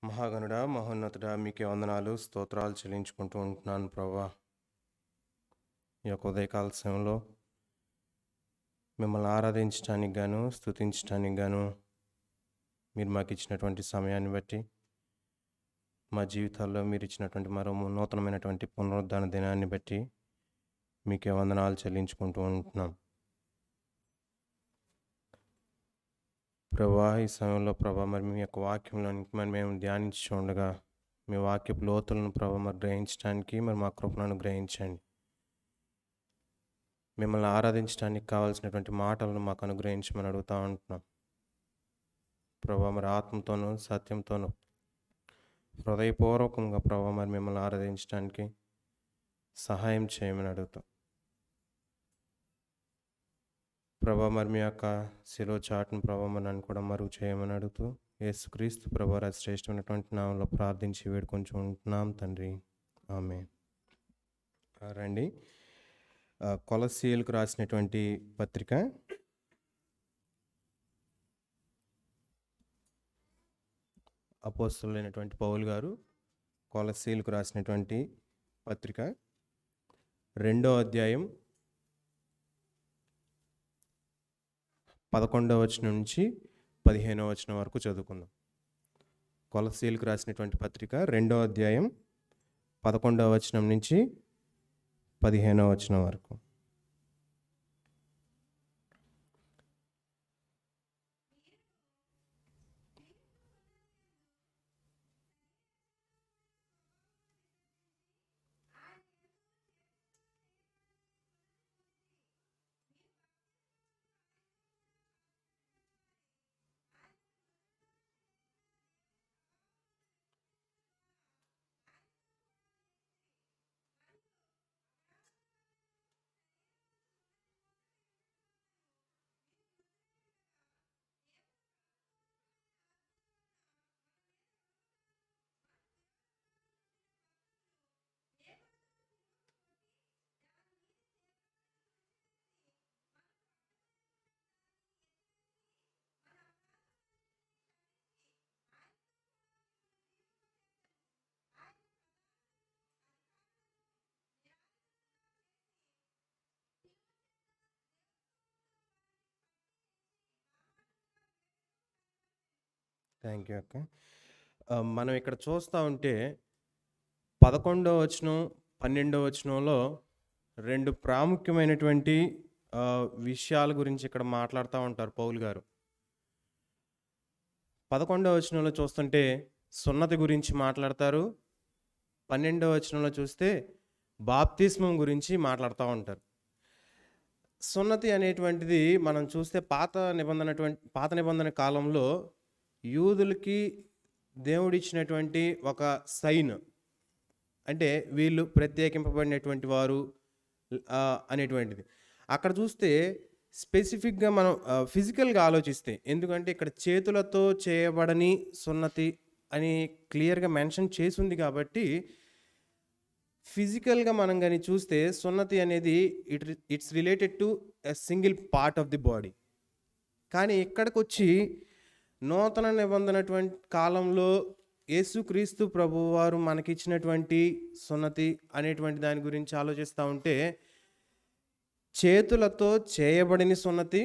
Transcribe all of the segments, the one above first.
మహాగణుడా మహోన్నతుడా మీకే వందనాలు స్తోత్రాలు చెల్లించుకుంటూ ఉంటున్నాను ప్రభా ఈ యొక్క ఉదయకాల సమయంలో మిమ్మల్ని ఆరాధించడానికి గాను స్తుతించడానికి గాను మీరు మాకు ఇచ్చినటువంటి సమయాన్ని బట్టి మా జీవితాల్లో మీరు ఇచ్చినటువంటి మరో నూతనమైనటువంటి పునరుద్ధరణ దినాన్ని బట్టి మీకే వందనాలు చెల్లించుకుంటూ ఉంటున్నాం ప్రభా ఈ సమయంలో ప్రభా మరి మీ యొక్క వాక్యంలోనికి మరి మేము ధ్యానించి ఉండగా మీ వాక్యపు లోతులను ప్రభా మరి గ్రహించడానికి మరి మా కృపను గ్రహించండి మిమ్మల్ని ఆరాధించడానికి కావాల్సినటువంటి మాటలను మాకు అనుగ్రహించమని అడుగుతా ఉంటున్నాం ప్రభా మరి ఆత్మతోనూ సత్యంతోనూ హృదయపూర్వకంగా ప్రభా మరి మిమ్మల్ని ఆరాధించడానికి సహాయం చేయమని అడుగుతాం ప్రభా మరి మీ యొక్క శిలో చాటును ప్రభా మరి నన్ను కూడా మరుగు చేయమని అడుగుతూ యేసుక్రీస్తు ప్రభా రాజు శ్రేష్టమైనటువంటి నామంలో ప్రార్థించి వేడుకొంచు ఉంటున్నాం తండ్రి ఆమె రండి ఆ, కొలసీలకు రాసినటువంటి పత్రిక అపోస్తులైనటువంటి పౌల్ గారు కొలసీలకు రాసినటువంటి పత్రిక రెండో అధ్యాయం పదకొండవ వచనం నుంచి పదిహేనవ వచనం వరకు చదువుకుందాం కొలసీలకు రాసినటువంటి పత్రిక రెండో అధ్యాయం పదకొండవ వచనం నుంచి పదిహేనవ వచనం వరకు థ్యాంక్ యూ అక్క ఆ, మనం ఇక్కడ చూస్తూ ఉంటే పదకొండవ వచనం పన్నెండవ వచనంలో రెండు ప్రాముఖ్యమైనటువంటి ఆ, విషయాల గురించి ఇక్కడ మాట్లాడుతూ ఉంటారు పౌల్ గారు పదకొండవ వచనంలో చూస్తుంటే సున్నతి గురించి మాట్లాడతారు పన్నెండవ వచనంలో చూస్తే బాప్తిస్మం గురించి మాట్లాడుతూ ఉంటారు సున్నతి అనేటువంటిది మనం చూస్తే పాత నిబంధన పాత నిబంధన కాలంలో యూదులకి దేవుడిచ్చినటువంటి ఒక సైన్ అంటే వీళ్ళు ప్రత్యేకింపబడినటువంటి వారు ఆ, అనేటువంటిది అక్కడ చూస్తే స్పెసిఫిక్గా మనం ఫిజికల్గా ఆలోచిస్తే ఎందుకంటే ఇక్కడ చేతులతో చేయబడని సున్నతి అని క్లియర్గా మెన్షన్ చేసి ఉంది కాబట్టి ఫిజికల్గా మనం కానీ చూస్తే సున్నతి అనేది it it's related to a single part of the body కానీ ఇక్కడికి వచ్చి నూతన నిబంధనటువంటి కాలంలో యేసుక్రీస్తు ప్రభువారు మనకిచ్చినటువంటి సున్నతి అనేటువంటి దాని గురించి ఆలోచిస్తూ ఉంటే చేతులతో చేయబడిన సున్నతి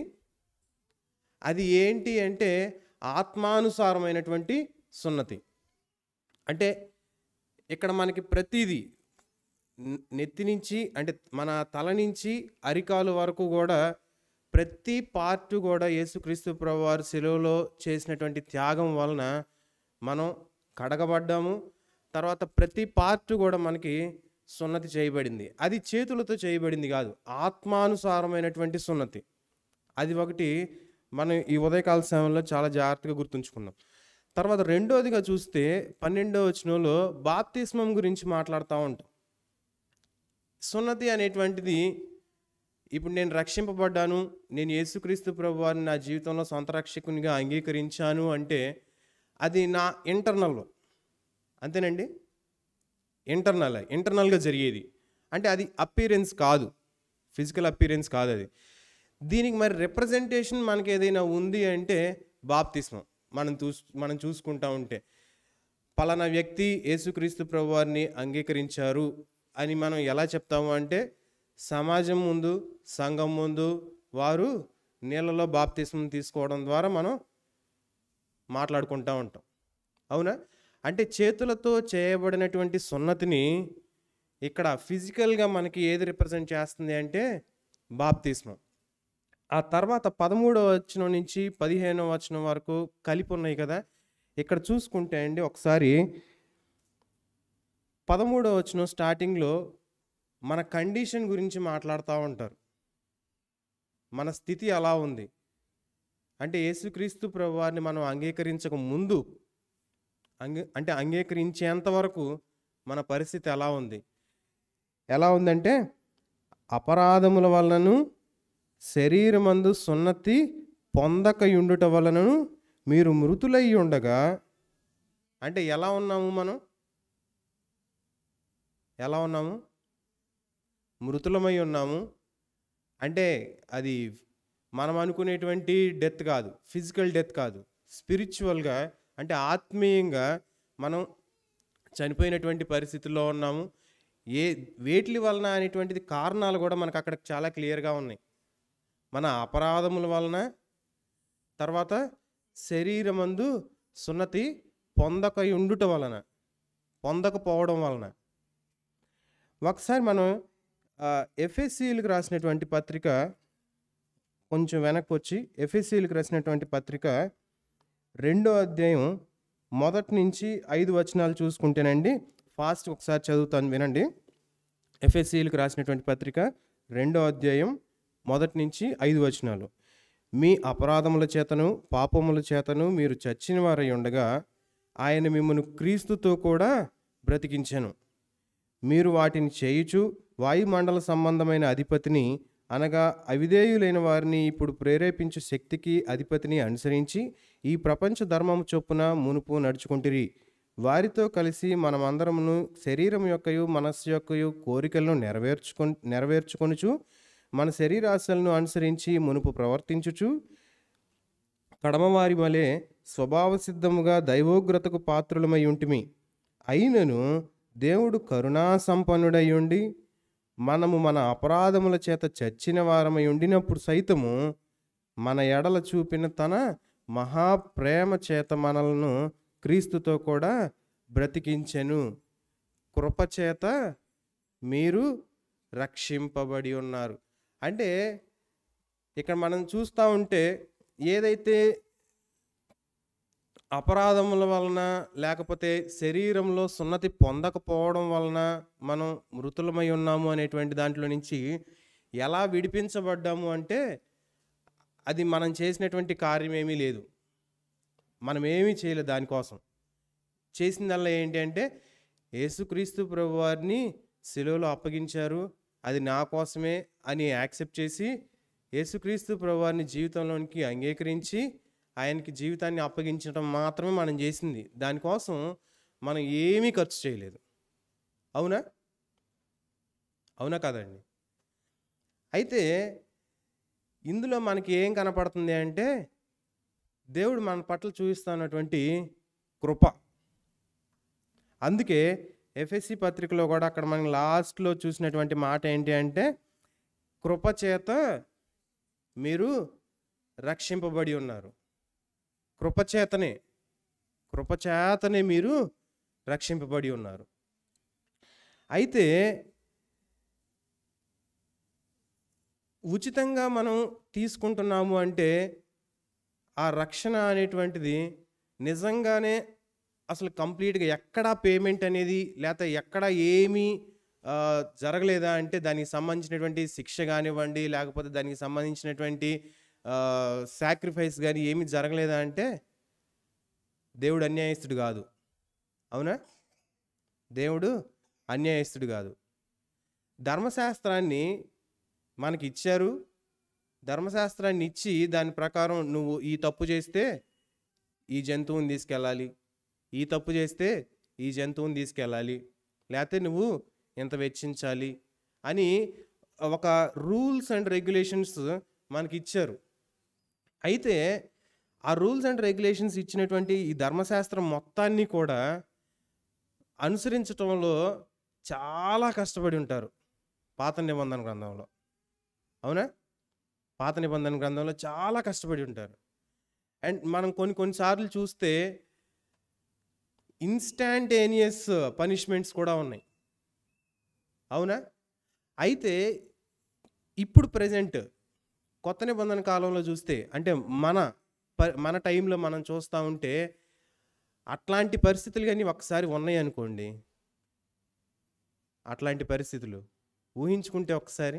అది ఏంటి అంటే ఆత్మానుసారమైనటువంటి సున్నతి అంటే ఇక్కడ మనకి ప్రతిదీ న- నెత్తి నుంచి అంటే మన తల నుంచి అరికాలు వరకు కూడా ప్రతి పార్ట్ కూడా యేసుక్రీస్తు ప్రభువారు సెలవులో చేసినటువంటి త్యాగం వలన మనం కడగబడ్డాము తర్వాత ప్రతి పార్ట్ కూడా మనకి సున్నతి చేయబడింది అది చేతులతో చేయబడింది కాదు ఆత్మానుసారమైనటువంటి సున్నతి అది ఒకటి మనం ఈ ఉదయకాల సమయంలో చాలా జాగ్రత్తగా గుర్తుంచుకుందాం తర్వాత రెండోదిగా చూస్తే పన్నెండో వచనంలో బాప్తిస్మం గురించి మాట్లాడుతూ ఉంటాం సున్నతి అనేటువంటిది ఇప్పుడు నేను రక్షింపబడ్డాను నేను యేసుక్రీస్తు ప్రభు వారిని నా జీవితంలో సొంత రక్షకునిగా అంగీకరించాను అంటే అది నా ఇంటర్నల్ అంతేనండి ఇంటర్నల్ ఇంటర్నల్గా జరిగేది అంటే అది అపీరెన్స్ కాదు ఫిజికల్ అపీరెన్స్ కాదు అది దీనికి మరి రిప్రజెంటేషన్ మనకి ఏదైనా ఉంది అంటే బాప్తిస్మం మనం చూస్ మనం చూసుకుంటా ఉంటే పలానా వ్యక్తి యేసుక్రీస్తు ప్రభువారిని అంగీకరించారు అని మనం ఎలా చెప్తాము అంటే సమాజం ముందు సంఘం ముందు వారు నీళ్ళలో బాప్తిస్మం తీసుకోవడం ద్వారా మనం మాట్లాడుకుంటూ ఉంటాం అవునా అంటే చేతులతో చేయబడినటువంటి సున్నతిని ఇక్కడ ఫిజికల్గా మనకి ఏది రిప్రజెంట్ చేస్తుంది అంటే బాప్తిస్మం ఆ తర్వాత పదమూడవ వచనం నుంచి పదిహేనవ వచనం వరకు కలిపి ఉన్నాయి కదా ఇక్కడ చూసుకుంటే అండి ఒకసారి పదమూడవ వచనం స్టార్టింగ్లో మన కండిషన్ గురించి మాట్లాడుతూ ఉంటారు మన స్థితి ఎలా ఉంది అంటే యేసుక్రీస్తు ప్రభువారిని మనం అంగీకరించక ముందు అంగీ అంటే అంగీకరించేంత వరకు మన పరిస్థితి ఎలా ఉంది ఎలా ఉందంటే అపరాధముల వలనను శరీరమందు సున్నతి పొందకయుండుట వలనను మీరు మృతులై ఉండగా అంటే ఎలా ఉన్నాము మనం ఎలా ఉన్నాము మృతులమై ఉన్నాము అంటే అది మనం అనుకునేటువంటి డెత్ కాదు ఫిజికల్ డెత్ కాదు స్పిరిచువల్గా అంటే ఆత్మీయంగా మనం చనిపోయినటువంటి పరిస్థితుల్లో ఉన్నాము ఏ వేటి వలన అనేటువంటిది కారణాలు కూడా మనకు అక్కడ చాలా క్లియర్గా ఉన్నాయి మన అపరాధముల వలన తర్వాత శరీరమందు సున్నతి పొందక ఉండుట వలన పొందకపోవడం వలన ఒకసారి మనం ఎఫ్ఎస్సీలకు రాసినటువంటి పత్రిక కొంచెం వెనక్కి వచ్చి ఎఫ్ఎస్సీలకు రాసినటువంటి పత్రిక రెండో అధ్యాయం మొదటి నుంచి ఐదు వచనాలు చూసుకుంటేనండి ఫాస్ట్ ఒకసారి చదువుతాను వినండి ఎఫ్ఎస్సీలకు రాసినటువంటి పత్రిక రెండో అధ్యాయం మొదటి నుంచి ఐదు వచనాలు మీ అపరాధముల చేతను పాపముల చేతను మీరు చచ్చిన వారై ఉండగా ఆయన మిమ్మల్ని క్రీస్తుతో కూడా బ్రతికించెను మీరు వాటిని చేయుచు వాయుమండల సంబంధమైన అధిపతిని అనగా అవిధేయులైన వారిని ఇప్పుడు ప్రేరేపించు శక్తికి అధిపతిని అనుసరించి ఈ ప్రపంచ ధర్మము చొప్పున మునుపు నడుచుకుంటిరి వారితో కలిసి మనమందరమును శరీరం యొక్కయు మనస్సు యొక్కయు కోరికలను నెరవేర్చుకొని నెరవేర్చుకొనుచు మన శరీరాశలను అనుసరించి మునుపు ప్రవర్తించుచు కడమవారి వలె స్వభావ సిద్ధముగా దైవోగ్రతకు పాత్రులమై ఉంటిమి అయినను దేవుడు కరుణా సంపన్నుడై ఉండి మనము మన అపరాధముల చేత చచ్చిన వారమై ఉండినప్పుడు సైతము మన ఎడల చూపిన తన మహాప్రేమ చేత మనలను క్రీస్తుతో కూడా బ్రతికించెను కృపచేత మీరు రక్షింపబడి ఉన్నారు అంటే ఇక్కడ మనం చూస్తూ ఉంటే ఏదైతే అపరాధముల వలన లేకపోతే శరీరంలో సున్నతి పొందకపోవడం వలన మనం మృతులమై ఉన్నాము అనేటువంటి దాంట్లో నుంచి ఎలా విడిపించబడ్డాము అంటే అది మనం చేసినటువంటి కార్యం ఏమీ లేదు మనం ఏమీ చేయలేదు దానికోసం చేసిందల్లా ఏంటి అంటే యేసుక్రీస్తు ప్రభు వారిని సెలవులో అప్పగించారు అది నా కోసమే అని యాక్సెప్ట్ చేసి యేసుక్రీస్తు ప్రభు వారిని జీవితంలోనికి అంగీకరించి ఆయనకి జీవితాన్ని అప్పగించడం మాత్రమే మనం చేసింది దానికోసం మనం ఏమీ ఖర్చు చేయలేదు అవునా అవునా కదండి అయితే ఇందులో మనకి ఏం కనపడుతుంది అంటే దేవుడు మన పట్ల చూపిస్తున్నటువంటి కృప అందుకే ఎఫ్ఎస్సి పత్రికలో కూడా అక్కడ మనం లాస్ట్లో చూసినటువంటి మాట ఏంటి అంటే కృప చేత మీరు రక్షింపబడి ఉన్నారు కృపచేతనే కృపచేతనే మీరు రక్షింపబడి ఉన్నారు అయితే ఉచితంగా మనం తీసుకుంటున్నాము అంటే ఆ రక్షణ అనేటువంటిది నిజంగానే అసలు కంప్లీట్గా ఎక్కడా పేమెంట్ అనేది లేకపోతే ఎక్కడ ఏమీ ఆ, జరగలేదా అంటే దానికి సంబంధించినటువంటి శిక్ష కానివ్వండి లేకపోతే దానికి సంబంధించినటువంటి సాక్రిఫైస్ కానీ ఏమీ జరగలేదా అంటే దేవుడు అన్యాయస్తుడు కాదు అవునా దేవుడు అన్యాయస్తుడు కాదు ధర్మశాస్త్రాన్ని మనకి ఇచ్చారు ధర్మశాస్త్రాన్ని ఇచ్చి దాని ప్రకారం నువ్వు ఈ తప్పు చేస్తే ఈ జంతువుని తీసుకెళ్ళాలి ఈ తప్పు చేస్తే ఈ జంతువుని తీసుకెళ్ళాలి లేకపోతే నువ్వు ఎంత వెచ్చించాలి అని ఒక రూల్స్ అండ్ రెగ్యులేషన్స్ మనకి ఇచ్చారు అయితే ఆ రూల్స్ అండ్ రెగ్యులేషన్స్ ఇచ్చినటువంటి ఈ ధర్మశాస్త్రం మొత్తాన్ని కూడా అనుసరించటంలో చాలా కష్టపడి ఉంటారు పాత నిబంధన గ్రంథంలో అవునా పాత నిబంధన గ్రంథంలో చాలా కష్టపడి ఉంటారు అండ్ మనం కొన్ని కొన్నిసార్లు చూస్తే ఇన్స్టాంటేనియస్ పనిష్మెంట్స్ కూడా ఉన్నాయి అవునా అయితే ఇప్పుడు ప్రజెంట్ కొత్త నిబంధన కాలంలో చూస్తే అంటే మన ప- మన టైంలో మనం చూస్తూ ఉంటే అట్లాంటి పరిస్థితులు కానీ ఒకసారి ఉన్నాయి అనుకోండి అట్లాంటి పరిస్థితులు ఊహించుకుంటే ఒకసారి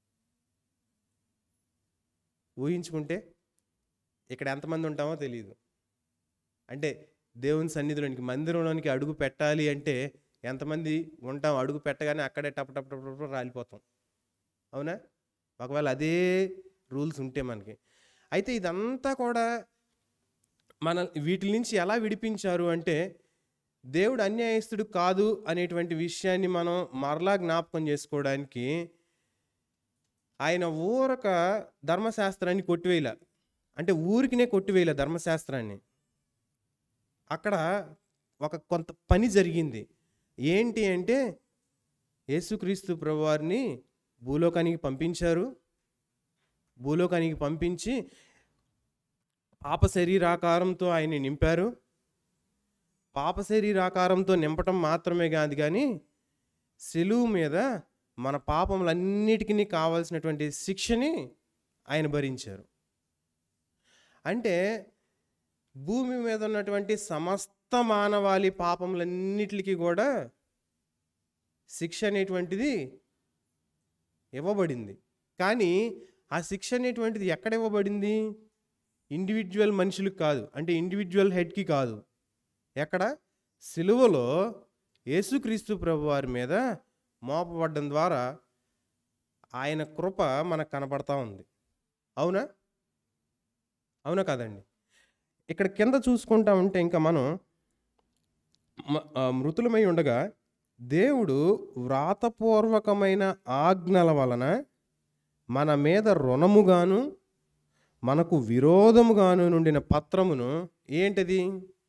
ఊహించుకుంటే ఇక్కడ ఎంతమంది ఉంటామో తెలియదు అంటే దేవుని సన్నిధిలోనికి మందిరంలోనికి అడుగు పెట్టాలి అంటే ఎంతమంది ఉంటాం అడుగు పెట్టగానే అక్కడే టప్ టప్ టప్ టప్ రాలిపోతాం అవునా ఒకవేళ అదే రూల్స్ ఉంటే మనకి అయితే ఇదంతా కూడా మన వీటి నుంచి ఎలా విడిపించారు అంటే దేవుడు అన్యాయస్తుడు కాదు అనేటువంటి విషయాన్ని మనం మరలా జ్ఞాపకం చేసుకోవడానికి ఆయన ఊరక ధర్మశాస్త్రాన్ని కొట్టివేయల అంటే ఊరికినే కొట్టివేయలే ధర్మశాస్త్రాన్ని అక్కడ ఒక కొంత పని జరిగింది ఏంటి అంటే యేసుక్రీస్తు ప్రభువారిని భూలోకానికి పంపించారు భూలోకానికి పంపించి పాప శరీరాకారంతో ఆయన్ని నింపారు పాప శరీరాకారంతో నింపటం మాత్రమే కాదు కానీ సెలువు మీద మన పాపములన్నిటికీ కావాల్సినటువంటి శిక్షని ఆయన భరించారు అంటే భూమి మీద ఉన్నటువంటి సమస్త మానవాళి పాపములన్నిటికీ కూడా శిక్ష అనేటువంటిది ఇవ్వబడింది కానీ ఆ శిక్ష అనేటువంటిది ఎక్కడ ఇవ్వబడింది ఇండివిజువల్ మనుషులకు కాదు అంటే ఇండివిజువల్ హెడ్కి కాదు ఎక్కడ సిలువలో యేసుక్రీస్తు ప్రభు వారి మీద మోపబడ్డం ద్వారా ఆయన కృప మనకు కనపడతా ఉంది అవునా అవునా కాదండి ఇక్కడ కింద చూసుకుంటా ఉంటే ఇంకా మనం మ- ఆ, మృతులమై ఉండగా దేవుడు వ్రాతపూర్వకమైన ఆజ్ఞల వలన మన మీద రుణముగాను మనకు విరోధముగాను నుండిన పత్రమును ఏంటిది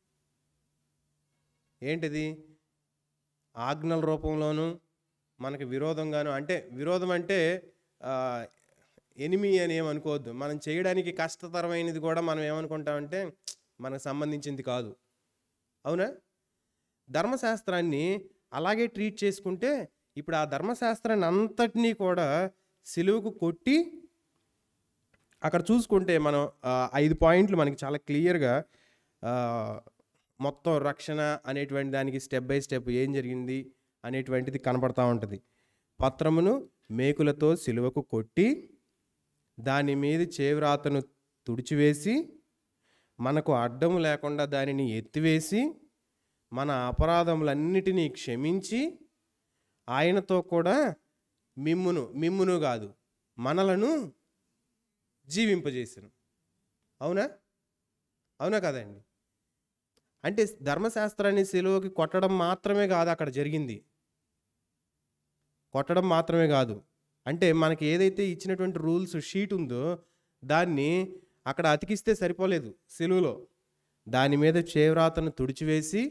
ఏంటిది ఆజ్ఞల రూపంలోను మనకి విరోధంగాను అంటే విరోధం అంటే ఎనిమి అని ఏమనుకోవద్దు మనం చేయడానికి కష్టతరమైనది కూడా మనం ఏమనుకుంటామంటే మనకు సంబంధించింది కాదు అవునా ధర్మశాస్త్రాన్ని అలాగే ట్రీట్ చేసుకుంటే ఇప్పుడు ఆ ధర్మశాస్త్రాన్ని అంతటినీ కూడా సిలువకు కొట్టి అక్కడ చూసుకుంటే మనం ఆ, ఐదు పాయింట్లు మనకి చాలా క్లియర్గా మొత్తం రక్షణ అనేటువంటి దానికి స్టెప్ బై స్టెప్ ఏం జరిగింది అనేటువంటిది కనపడతా ఉంటుంది పత్రమును మేకులతో సిలువకు కొట్టి దాని మీద చేవ్రాతను తుడిచివేసి మనకు అడ్డము లేకుండా దానిని ఎత్తివేసి మన అపరాధములన్నిటినీ క్షమించి ఆయనతో కూడా మిమ్మును మిమ్మును కాదు మనలను జీవింపజేసాను అవునా అవునా కదండి అంటే ధర్మశాస్త్రాన్ని సెలవుకి కొట్టడం మాత్రమే కాదు అక్కడ జరిగింది కొట్టడం మాత్రమే కాదు అంటే మనకి ఏదైతే ఇచ్చినటువంటి రూల్స్ షీట్ ఉందో దాన్ని అక్కడ అతికిస్తే సరిపోలేదు సెలువులో దాని మీద చేవ్రాతను తుడిచివేసి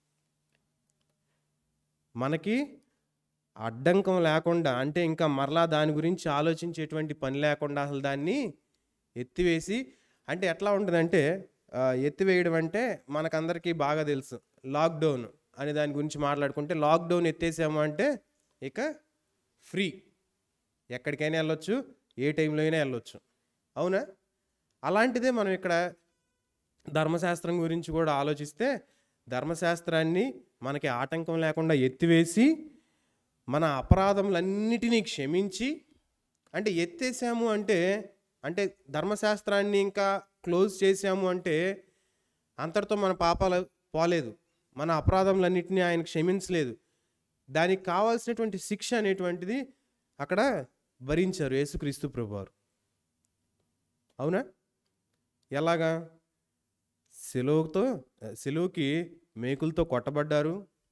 మనకి అడ్డంకం లేకుండా అంటే ఇంకా మరలా దాని గురించి ఆలోచించేటువంటి పని లేకుండా అసలు దాన్ని ఎత్తివేసి అంటే ఎట్లా ఉంటుందంటే ఆ, ఎత్తివేయడం అంటే మనకందరికీ బాగా తెలుసు లాక్డౌన్ అనే దాని గురించి మాట్లాడుకుంటే లాక్డౌన్ ఎత్తేసాము అంటే ఇక ఫ్రీ ఎక్కడికైనా వెళ్ళొచ్చు ఏ టైంలో అయినా వెళ్ళొచ్చు అవునా అలాంటిదే మనం ఇక్కడ ధర్మశాస్త్రం గురించి కూడా ఆలోచిస్తే ధర్మశాస్త్రాన్ని మనకి ఆటంకం లేకుండా ఎత్తివేసి మన అపరాధములన్నిటినీ క్షమించి అంటే ఎత్తేసాము అంటే అంటే ధర్మశాస్త్రాన్ని ఇంకా క్లోజ్ చేసాము అంటే అంతటితో మన పాపాలు పోలేదు మన అపరాధములన్నింటినీ ఆయన క్షమించలేదు దానికి కావాల్సినటువంటి శిక్ష అనేటువంటిది అక్కడ భరించారు యేసుక్రీస్తు ప్రభువారు అవునా ఎలాగా సెలువుతో సెలువుకి మేకులతో కొట్టబడ్డారు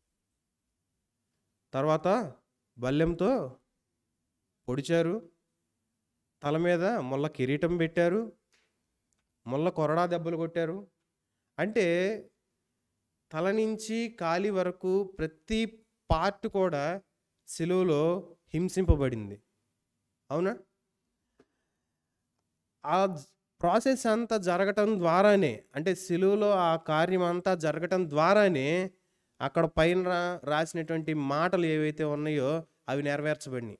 తర్వాత బల్లెంతో పొడిచారు తల మీద ముళ్ళ కిరీటం పెట్టారు ముళ్ళ కొరడా దెబ్బలు కొట్టారు అంటే తల నుంచి కాలి వరకు ప్రతి పార్ట్ కూడా సిలువలో హింసింపబడింది అవునా ఆ ప్రాసెస్ అంతా జరగటం ద్వారానే అంటే సిలువలో ఆ కార్యం అంతా జరగటం ద్వారానే అక్కడ పైన రా- రాసినటువంటి మాటలు ఏవైతే ఉన్నాయో అవి నెరవేర్చబడినాయి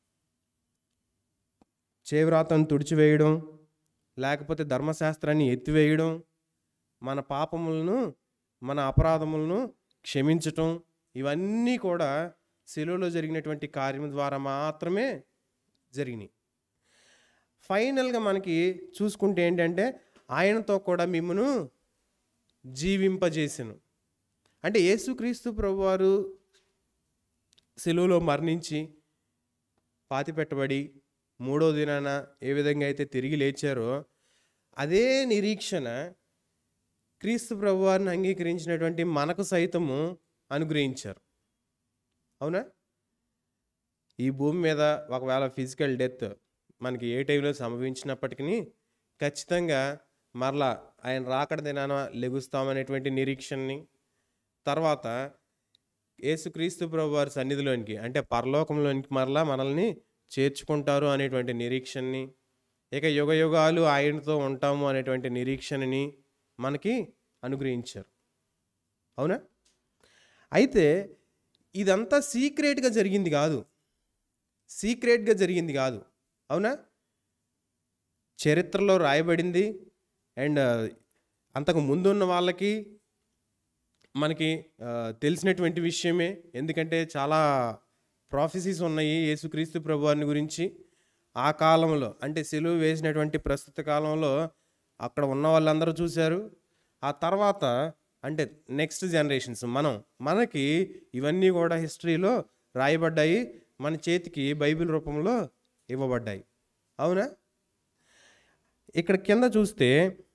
చేవ్రాతను తుడిచివేయడం లేకపోతే ధర్మశాస్త్రాన్ని ఎత్తివేయడం మన పాపములను మన అపరాధములను క్షమించటం ఇవన్నీ కూడా శిలువలో జరిగినటువంటి కార్యం ద్వారా మాత్రమే జరిగినాయి ఫైనల్గా మనకి చూసుకుంటే ఏంటంటే ఆయనతో కూడా మిమ్మను జీవింపజేసెను అంటే యేసుక్రీస్తు ప్రభువారు సెలువులో మరణించి పాతి పెట్టబడి మూడో దినాన ఏ విధంగా అయితే తిరిగి లేచారో అదే నిరీక్షణ క్రీస్తు ప్రభువారిని అంగీకరించినటువంటి మనకు సైతము అనుగ్రహించారు అవునా ఈ భూమి మీద ఒకవేళ ఫిజికల్ డెత్ మనకి ఏ టైంలో సంభవించినప్పటికీ ఖచ్చితంగా మరలా ఆయన రాకడ దినాన లెగుస్తామనేటువంటి నిరీక్షణని తర్వాత యేసుక్రీస్తు ప్రభు వారి సన్నిధిలోనికి అంటే పరలోకంలోనికి మరలా మనల్ని చేర్చుకుంటారు అనేటువంటి నిరీక్షణని ఇక యుగ యుగాలు ఆయనతో ఉంటాము అనేటువంటి నిరీక్షణని మనకి అనుగ్రహించారు అవునా అయితే ఇదంతా సీక్రెట్గా జరిగింది కాదు సీక్రెట్గా జరిగింది కాదు అవునా చరిత్రలో రాయబడింది అండ్ అంతకు ముందున్న వాళ్ళకి మనకి ఆ, తెలిసినటువంటి విషయమే ఎందుకంటే చాలా ప్రాఫెసీస్ ఉన్నాయి యేసుక్రీస్తు ప్రభువారిని గురించి ఆ కాలంలో అంటే సెలువు వేసినటువంటి ప్రస్తుత కాలంలో అక్కడ ఉన్న వాళ్ళందరూ చూశారు ఆ తర్వాత అంటే నెక్స్ట్ జనరేషన్స్ మనం మనకి ఇవన్నీ కూడా హిస్టరీలో రాయబడ్డాయి మన చేతికి బైబిల్ రూపంలో ఇవ్వబడ్డాయి అవునా ఇక్కడ కింద చూస్తే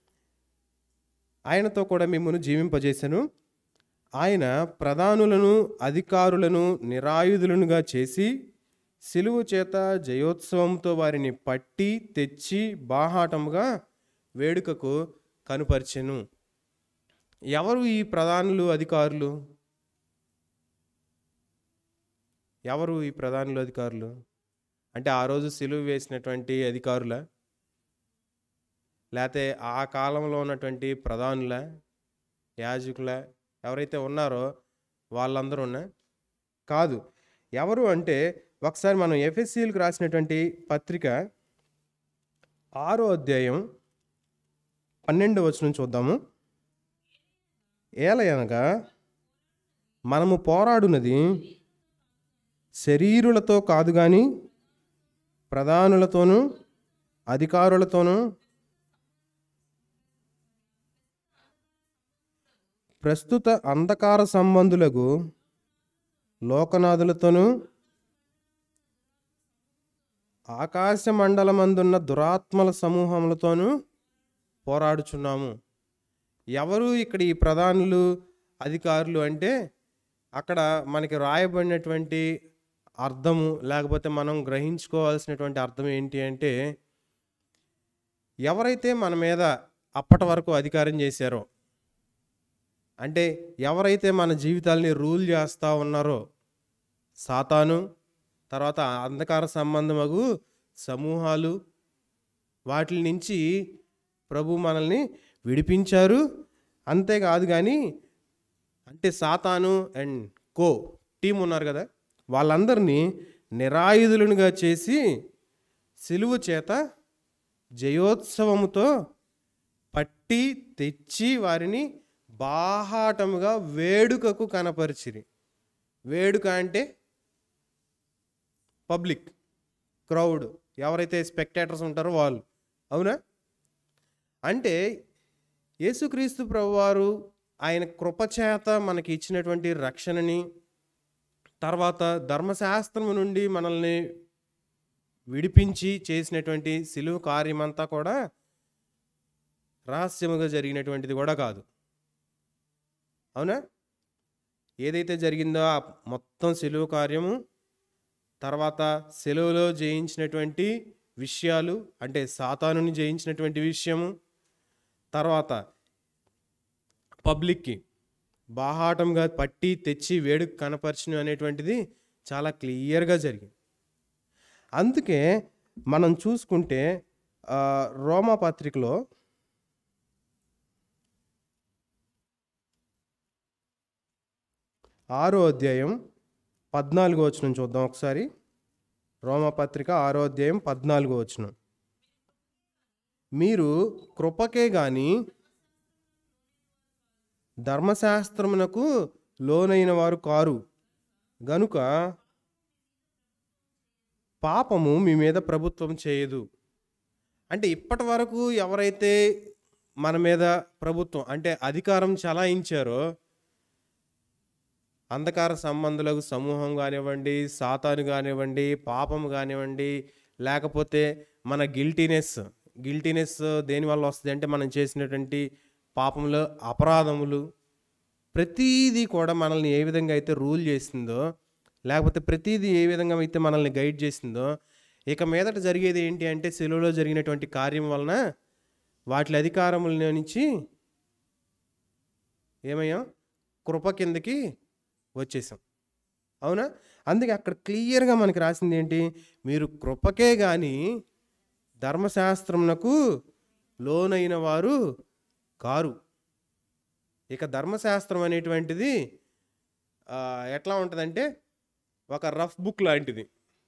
ఆయనతో కూడా మిమ్మల్ని జీవింపజేశాను ఆయన ప్రధానులను అధికారులను నిరాయుధులనుగా చేసి సిలువు చేత జయోత్సవంతో వారిని పట్టి తెచ్చి బాహాటముగా వేడుకకు కనుపరిచెను ఎవరు ఈ ప్రధానులు అధికారులు ఎవరు ఈ ప్రధానులు అధికారులు అంటే ఆ రోజు సిలువు వేసినటువంటి అధికారుల లేకపోతే ఆ కాలంలో ఉన్నటువంటి ప్రధానుల యాజకుల ఎవరైతే ఉన్నారో వాళ్ళందరూ ఉన్నా కాదు ఎవరు అంటే ఒకసారి మనం ఎఫ్ఎస్సీలకు రాసినటువంటి పత్రిక ఆరో అధ్యాయం పన్నెండు వచనం చూద్దాము ఏలయనగా మనము పోరాడునది శరీరులతో కాదు కానీ ప్రధానులతోనూ అధికారులతోనూ ప్రస్తుత అంధకార సంబంధులకు లోకనాథులతోనూ ఆకాశ మండలమందున్న దురాత్మల సమూహములతోనూ పోరాడుచున్నాము ఎవరు ఇక్కడ ఈ ప్రధానులు అధికారులు అంటే అక్కడ మనకి రాయబడినటువంటి అర్థము లేకపోతే మనం గ్రహించుకోవాల్సినటువంటి అర్థం ఏంటి అంటే ఎవరైతే మన మీద అప్పటి వరకు అధికారం చేశారో అంటే ఎవరైతే మన జీవితాల్ని రూల్ చేస్తూ ఉన్నారో సాతాను తర్వాత అంధకార సంబంధమగు సమూహాలు వాటి నుంచి ప్రభు మనల్ని విడిపించారు అంతేకాదు కానీ అంటే సాతాను అండ్ కో టీం ఉన్నారు కదా వాళ్ళందరినీ నిరాయుధులుగా చేసి సిలువు చేత జయోత్సవముతో పట్టి తెచ్చి వారిని బాహాటముగా వేడుకకు కనపరిచిరి వేడుక అంటే పబ్లిక్ క్రౌడ్ ఎవరైతే స్పెక్టేటర్స్ ఉంటారో వాళ్ళు అవునా అంటే యేసుక్రీస్తు ప్రభువారు ఆయన కృపచేత మనకి ఇచ్చినటువంటి రక్షణని తర్వాత ధర్మశాస్త్రము నుండి మనల్ని విడిపించి చేసినటువంటి సిలువు కార్యమంతా కూడా రహస్యముగా జరిగినటువంటిది కూడా కాదు అవునా ఏదైతే జరిగిందో ఆ మొత్తం సెలువు కార్యము తర్వాత సెలవులో జయించినటువంటి విషయాలు అంటే సాతానుని జయించినటువంటి విషయము తర్వాత పబ్లిక్కి బాహాటంగా పట్టి తెచ్చి వేడుక కనపరచడం అనేటువంటిది చాలా క్లియర్గా జరిగింది అందుకే మనం చూసుకుంటే ఆ, రోమా పత్రికలో ఆరో అధ్యాయం పద్నాలుగో వచనం చూద్దాం ఒకసారి రోమా పత్రిక ఆరో అధ్యాయం పద్నాలుగో వచనం మీరు కృపకే గాని ధర్మశాస్త్రమునకు లోనైన వారు కారు గనుక పాపము మీ మీద ప్రభుత్వం చేయదు అంటే ఇప్పటి వరకు ఎవరైతే మన మీద ప్రభుత్వం అంటే అధికారం చలాయించారో అంధకార సంబంధులకు సమూహం కానివ్వండి సాతాను కానివ్వండి పాపం కానివ్వండి లేకపోతే మన గిల్టీనెస్ గిల్టీనెస్ దేనివల్ల వస్తుంది అంటే మనం చేసినటువంటి పాపంలో అపరాధములు ప్రతీదీ కూడా మనల్ని ఏ విధంగా అయితే రూల్ చేసిందో లేకపోతే ప్రతీదీ ఏ విధంగా అయితే మనల్ని గైడ్ చేసిందో ఇక మీదట జరిగేది ఏంటి అంటే సెలవులో జరిగినటువంటి కార్యం వలన వాటి అధికారముల నుంచి ఏమయ్యాం కృప కిందకి వచ్చేసాం అవునా అందుకే అక్కడ క్లియర్గా మనకి రాసింది ఏంటి మీరు కృపకే కానీ ధర్మశాస్త్రమునకు లోనైన వారు కారు ఇక ధర్మశాస్త్రం అనేటువంటిది ఆ, ఎట్లా ఉంటుందంటే ఒక రఫ్ బుక్ లాంటిది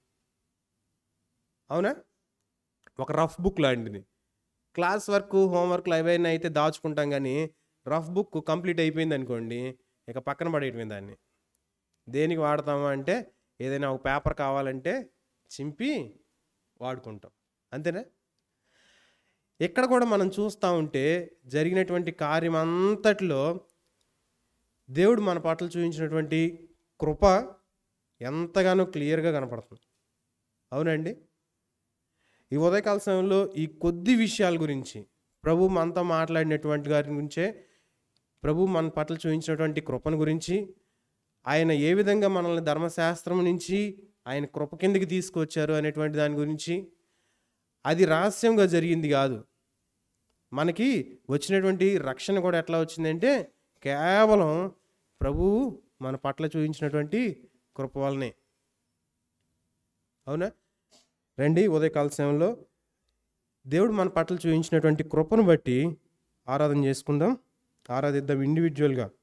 అవునా ఒక రఫ్ బుక్ లాంటిది క్లాస్ వర్క్ హోంవర్క్లు ఏవైనా అయితే దాచుకుంటాం కానీ రఫ్ బుక్ కంప్లీట్ అయిపోయింది అనుకోండి ఇక పక్కన పడేయటమే దాన్ని దేనికి వాడతాము అంటే ఏదైనా ఒక పేపర్ కావాలంటే చింపి వాడుకుంటాం అంతేనా ఇక్కడ కూడా మనం చూస్తూ ఉంటే జరిగినటువంటి కార్యం అంతటిలో దేవుడు మన పట్ల చూపించినటువంటి కృప ఎంతగానో క్లియర్గా కనపడుతుంది అవునండి ఈ ఉదయకాల సమయంలో ఈ కొద్ది విషయాల గురించి ప్రభు మనతో మాట్లాడినటువంటి గారి గురించే ప్రభు మన పట్ల చూపించినటువంటి కృపను గురించి ఆయన ఏ విధంగా మనల్ని ధర్మశాస్త్రం నుంచి ఆయన కృప కిందకి తీసుకొచ్చారు అనేటువంటి దాని గురించి అది రహస్యంగా జరిగింది కాదు మనకి వచ్చినటువంటి రక్షణ కూడా ఎట్లా వచ్చిందంటే కేవలం ప్రభువు మన పట్ల చూపించినటువంటి కృప వల్లనే అవునా రండి ఉదయకాల సమయంలో దేవుడు మన పట్ల చూపించినటువంటి కృపను బట్టి ఆరాధన చేసుకుందాం ఆరాధిద్దాం ఇండివిజువల్గా